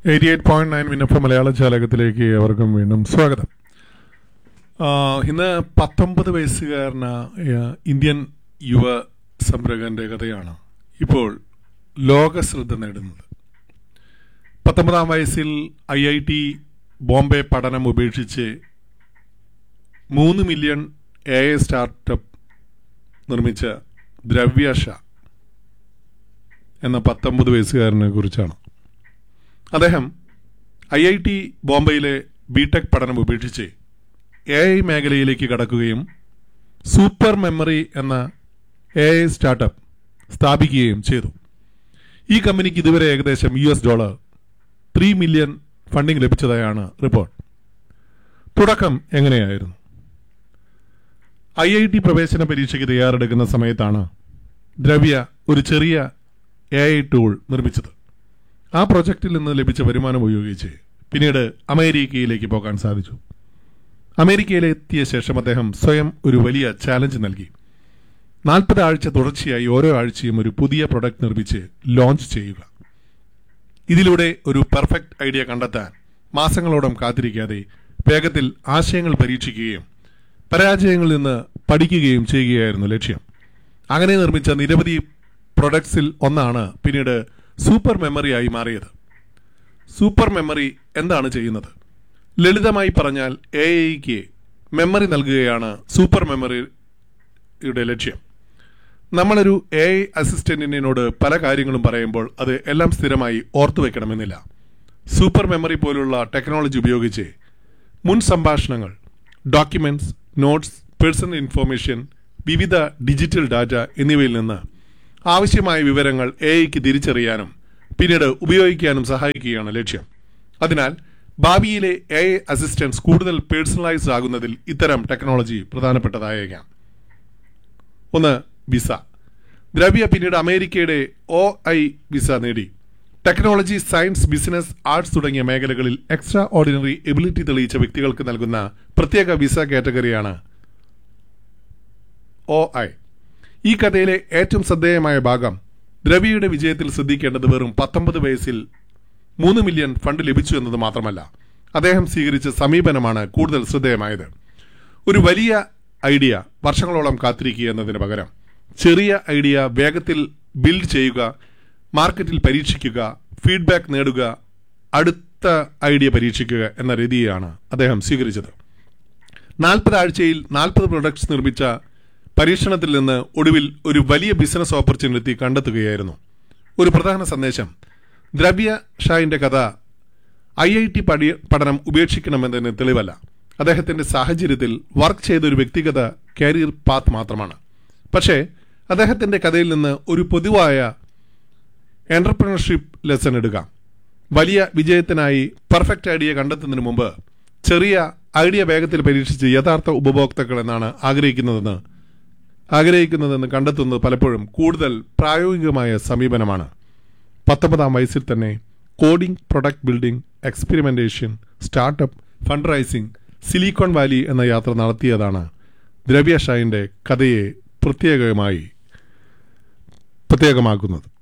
eighty eight point nine വിനപ്പ മലയാള ചാലകത്തിലേക്ക് അവർക്കും വീണ്ടും സ്വാഗതം ആ, ഇന്ന് പത്തൊമ്പത് വയസ്സുകാരനായ ഇന്ത്യൻ യുവ സംരംഭകന്റെ കഥയാണ് ഇപ്പോൾ ലോക ശ്രദ്ധ നേടുന്നത് പത്തൊമ്പതാം വയസ്സിൽ ഐ ഐ ടി ബോംബെ പഠനം ഉപേക്ഷിച്ച് മൂന്ന് മില്യൺ എ ഐ സ്റ്റാർട്ടപ്പ് നിർമ്മിച്ച ദ്രവ്യ ഷാ എന്ന പത്തൊമ്പത് വയസ്സുകാരനെ കുറിച്ചാണ് അദ്ദേഹം ഐ ഐ ടി ബോംബെയിലെ ബിടെക് പഠനം ഉപേക്ഷിച്ച് എ ഐ മേഖലയിലേക്ക് കടക്കുകയും സൂപ്പർ മെമ്മറി എന്ന എ ഐ സ്റ്റാർട്ടപ്പ് സ്ഥാപിക്കുകയും ചെയ്തു ഈ കമ്പനിക്ക് ഇതുവരെ ഏകദേശം U S dollar three million funding ലഭിച്ചതായാണ് റിപ്പോർട്ട് തുടക്കം എങ്ങനെയായിരുന്നു ഐ ഐ ടി പ്രവേശന പരീക്ഷയ്ക്ക് തയ്യാറെടുക്കുന്ന സമയത്താണ് ദ്രവ്യ ഒരു ചെറിയ എ ഐ ടൂൾ നിർമ്മിച്ചത് ആ പ്രൊജക്റ്റിൽ നിന്ന് ലഭിച്ച വരുമാനം ഉപയോഗിച്ച് പിന്നീട് അമേരിക്കയിലേക്ക് പോകാൻ സാധിച്ചു അമേരിക്കയിലെത്തിയ ശേഷം അദ്ദേഹം സ്വയം ഒരു വലിയ ചാലഞ്ച് നൽകി നാൽപ്പത് ആഴ്ച തുടർച്ചയായി ഓരോ ആഴ്ചയും ഒരു പുതിയ പ്രൊഡക്റ്റ് നിർമ്മിച്ച് ലോഞ്ച് ചെയ്യുക ഇതിലൂടെ ഒരു പെർഫെക്റ്റ് ഐഡിയ കണ്ടെത്താൻ മാസങ്ങളോളം കാത്തിരിക്കാതെ വേഗത്തിൽ ആശയങ്ങൾ പരീക്ഷിക്കുകയും പരാജയങ്ങളിൽ നിന്ന് പഠിക്കുകയും ചെയ്യുകയായിരുന്നു ലക്ഷ്യം അങ്ങനെ നിർമ്മിച്ച നിരവധി പ്രൊഡക്ട്സിൽ ഒന്നാണ് പിന്നീട് സൂപ്പർ മെമ്മറിയായി മാറിയത് സൂപ്പർ മെമ്മറി എന്താണ് ചെയ്യുന്നത് ലളിതമായി പറഞ്ഞാൽ എ ഐക്ക് മെമ്മറി നൽകുകയാണ് സൂപ്പർ മെമ്മറിയുടെ ലക്ഷ്യം നമ്മളൊരു എ ഐ അസിസ്റ്റന്റിനോട് പല കാര്യങ്ങളും പറയുമ്പോൾ അത് എല്ലാം സ്ഥിരമായി ഓർത്തു വെക്കണമെന്നില്ല സൂപ്പർ മെമ്മറി പോലുള്ള ടെക്നോളജി ഉപയോഗിച്ച് മുൻ സംഭാഷണങ്ങൾ ഡോക്യുമെന്റ്സ് നോട്ട്സ് പേഴ്സണൽ ഇൻഫോർമേഷൻ വിവിധ ഡിജിറ്റൽ ഡാറ്റ എന്നിവയിൽ നിന്ന് ആവശ്യമായ വിവരങ്ങൾ എ ഐക്ക് തിരിച്ചറിയാനും പിന്നീട് ഉപയോഗിക്കാനും സഹായിക്കുകയാണ് ലക്ഷ്യം അതിനാൽ ഭാവിയിലെ എ ഐ അസിസ്റ്റൻസ് കൂടുതൽ പേഴ്സണലൈസ്ഡ് ആകുന്നതിൽ ഇത്തരം ടെക്നോളജി പ്രധാനപ്പെട്ടതായേക്കാം ഒന്ന് വിസ ദ്രവ്യ പിന്നീട് അമേരിക്കയുടെ ഒ ഐ വിസ നേടി ടെക്നോളജി സയൻസ് ബിസിനസ് ആർട്സ് തുടങ്ങിയ മേഖലകളിൽ എക്സ്ട്രാ ഓർഡിനറി എബിലിറ്റി തെളിയിച്ച വ്യക്തികൾക്ക് നൽകുന്ന പ്രത്യേക വിസ കാറ്റഗറിയാണ് ഒ ഐ ഈ കഥയിലെ ഏറ്റവും ശ്രദ്ധേയമായ ഭാഗം ദ്രവിയുടെ വിജയത്തിൽ ശ്രദ്ധിക്കേണ്ടത് വെറും പത്തൊമ്പത് വയസ്സിൽ മൂന്ന് മില്യൺ ഫണ്ട് ലഭിച്ചു എന്നത് മാത്രമല്ല അദ്ദേഹം സ്വീകരിച്ച സമീപനമാണ് കൂടുതൽ ശ്രദ്ധേയമായത് ഒരു വലിയ ഐഡിയ വർഷങ്ങളോളം കാത്തിരിക്കുക എന്നതിന് പകരം ചെറിയ ഐഡിയ വേഗത്തിൽ ബിൽഡ് ചെയ്യുക മാർക്കറ്റിൽ പരീക്ഷിക്കുക ഫീഡ്ബാക്ക് നേടുക അടുത്ത ഐഡിയ പരീക്ഷിക്കുക എന്ന രീതിയാണ് അദ്ദേഹം സ്വീകരിച്ചത് നാൽപ്പത് ആഴ്ചയിൽ നാൽപ്പത് പ്രൊഡക്ട്സ് നിർമ്മിച്ച പരീക്ഷണത്തിൽ നിന്ന് ഒടുവിൽ ഒരു വലിയ ബിസിനസ് ഓപ്പർച്യൂണിറ്റി കണ്ടെത്തുകയായിരുന്നു ഒരു പ്രധാന സന്ദേശം ദ്രവ്യ ഷായിന്റെ കഥ ഐ ഐ ടി പഠനം ഉപേക്ഷിക്കണമെന്നതിന് തെളിവല്ല അദ്ദേഹത്തിന്റെ സാഹചര്യത്തിൽ വർക്ക് ചെയ്ത ഒരു വ്യക്തിഗത കരിയർ പാത്ത് മാത്രമാണ് പക്ഷേ അദ്ദേഹത്തിന്റെ കഥയിൽ നിന്ന് ഒരു പൊതുവായ എന്റർപ്രണർഷിപ്പ് ലെസൺ എടുക്കാം വലിയ വിജയത്തിനായി പെർഫെക്റ്റ് ഐഡിയ കണ്ടെത്തുന്നതിന് മുമ്പ് ചെറിയ ഐഡിയ വേഗത്തിൽ പരീക്ഷിച്ച് യഥാർത്ഥ ഉപഭോക്താക്കൾ എന്നാണ് ആഗ്രഹിക്കുന്നതെന്ന് ആഗ്രഹിക്കുന്നതെന്ന് കണ്ടെത്തുന്നത് പലപ്പോഴും കൂടുതൽ പ്രായോഗികമായ സമീപനമാണ് പത്തൊമ്പതാം വയസ്സിൽ തന്നെ coding product building experimentation startup fund raising Silicon Valley എന്ന യാത്ര നടത്തിയതാണ് ദ്രവ്യ ഷായിന്റെ കഥയെ പ്രത്യേകമായി പ്രത്യേകമാക്കുന്നത്